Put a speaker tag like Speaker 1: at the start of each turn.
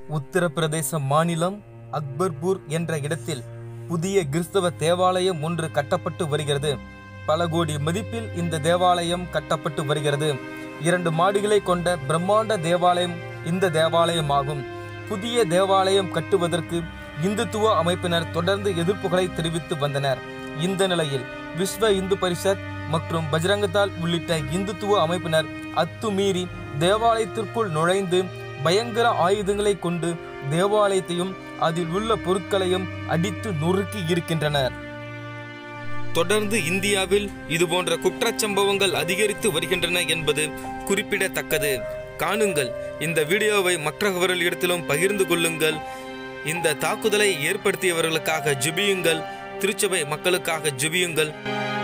Speaker 1: உத்தரப்பிரதேச மாநிலம் அக்பர்பூர் என்ற இடத்தில் புதிய கிறிஸ்தவ தேவாலயம் ஒன்று கட்டப்பட்டு வருகிறது பல கோடி மதிப்பில் இந்த தேவாலயம் கட்டப்பட்டு வருகிறது இரண்டு மாடிகளை கொண்ட பிரம்மாண்ட தேவாலயம் இந்த தேவாலயம் ஆகும் புதிய தேவாலயம் கட்டுவதற்கு இந்துத்துவ அமைப்பினர் தொடர்ந்து எதிர்ப்புகளை தெரிவித்து வந்தனர் இந்த நிலையில் விஸ்வ இந்து பரிஷத் மற்றும் பஜ்ரங்கதால் உள்ளிட்ட இந்துத்துவ அமைப்பினர் அத்துமீறி தேவாலயத்திற்குள் நுழைந்து பயங்கர ஆயுதங்களை கொண்டு தேவாலயத்தையும் அதில் உள்ள பொருட்களையும் அடித்து நொறுக்கி இருக்கின்றனர் தொடர்ந்து இந்தியாவில் இதுபோன்ற குற்றச்சம்பவங்கள் அதிகரித்து வருகின்றன என்பது குறிப்பிடத்தக்கது காணுங்கள் இந்த வீடியோவை மற்றவர்களிடத்திலும் பகிர்ந்து கொள்ளுங்கள் இந்த தாக்குதலை ஏற்படுத்தியவர்களுக்காக ஜெபியுங்கள் திருச்சபை மக்களுக்காக ஜெபியுங்கள்